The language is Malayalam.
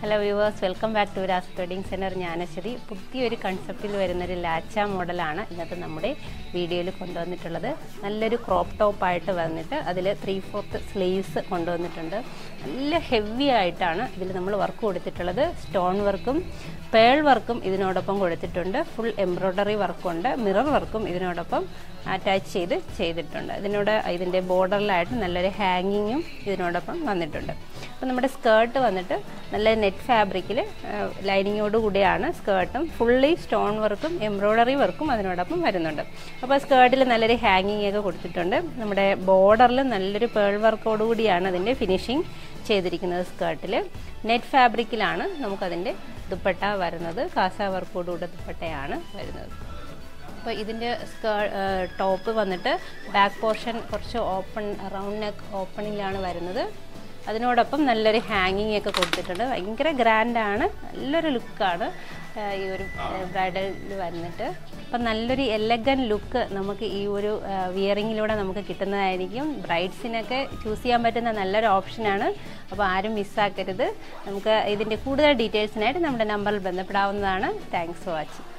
hello viewers welcome back to Raas wedding centre Gnaneshwari പുതിയൊരു കൺസെപ്റ്റിൽ വരുന്നൊരു ലാച്ച മോഡലാണ് ഇന്നത്തെ നമ്മുടെ വീഡിയോയിൽ കൊണ്ടുവന്നിട്ടുള്ളത് നല്ലൊരു ക്രോപ്പ് ടോപ്പായിട്ട് വന്നിട്ട് അതിൽ ത്രീ ഫോർത്ത് സ്ലീവ്സ് കൊണ്ടുവന്നിട്ടുണ്ട് നല്ല ഹെവി ആയിട്ടാണ് ഇതിൽ നമ്മൾ വർക്ക് കൊടുത്തിട്ടുള്ളത് സ്റ്റോൺ വർക്കും പേൾ വർക്കും ഇതിനോടൊപ്പം കൊടുത്തിട്ടുണ്ട് ഫുൾ എംബ്രോയ്ഡറി വർക്കുണ്ട് മിറർ വർക്കും ഇതിനോടൊപ്പം അറ്റാച്ച് ചെയ്ത് ചെയ്തിട്ടുണ്ട് ഇതിനോട് ഇതിൻ്റെ ബോർഡറിലായിട്ട് നല്ലൊരു ഹാങ്ങിങ്ങും ഇതിനോടൊപ്പം വന്നിട്ടുണ്ട് അപ്പോൾ നമ്മുടെ സ്കേർട്ട് വന്നിട്ട് നല്ല നെറ്റ് ഫാബ്രിക്കിൽ ലൈനിങ്ങോട് കൂടിയാണ് സ്കേർട്ടും ഫുള്ളി സ്റ്റോൺ വർക്കും എംബ്രോയ്ഡറി വർക്കും അതിനോടൊപ്പം വരുന്നുണ്ട് അപ്പോൾ സ്കേർട്ടിൽ നല്ലൊരു ഹാങ്ങിങ് ഒക്കെ കൊടുത്തിട്ടുണ്ട് നമ്മുടെ ബോർഡറിൽ നല്ലൊരു പേൾ വർക്കോട് കൂടിയാണ് അതിൻ്റെ ഫിനിഷിങ് ചെയ്തിരിക്കുന്നത് സ്കേർട്ടിൽ നെറ്റ് ഫാബ്രിക്കിലാണ് നമുക്കതിൻ്റെ ദുപ്പട്ട വരുന്നത് കാസ വർക്കോടുകൂടെ ദുപ്പട്ടയാണ് വരുന്നത് അപ്പോൾ ഇതിൻ്റെ സ്കേ ടോപ്പ് വന്നിട്ട് ബാക്ക് പോർഷൻ കുറച്ച് ഓപ്പൺ റൗണ്ട് നെക്ക് ഓപ്പണിലാണ് വരുന്നത് അതിനോടൊപ്പം നല്ലൊരു ഹാങ്ങിങ് ഒക്കെ കൊടുത്തിട്ടുണ്ട് ഭയങ്കര ഗ്രാൻഡാണ് നല്ലൊരു ലുക്കാണ് ഈ ഒരു ബ്രൈഡലിൽ വന്നിട്ട് അപ്പം നല്ലൊരു എലഗൻ ലുക്ക് നമുക്ക് ഈ ഒരു വിയറിങ്ങിലൂടെ നമുക്ക് കിട്ടുന്നതായിരിക്കും ബ്രൈഡ്സിനൊക്കെ ചൂസ് ചെയ്യാൻ പറ്റുന്ന നല്ലൊരു ഓപ്ഷനാണ് അപ്പോൾ ആരും മിസ്സാക്കരുത് നമുക്ക് ഇതിൻ്റെ കൂടുതൽ ഡീറ്റെയിൽസിനായിട്ട് നമ്മുടെ നമ്പറിൽ ബന്ധപ്പെടാവുന്നതാണ് താങ്ക്സ് ഫോർ വാച്ചിങ്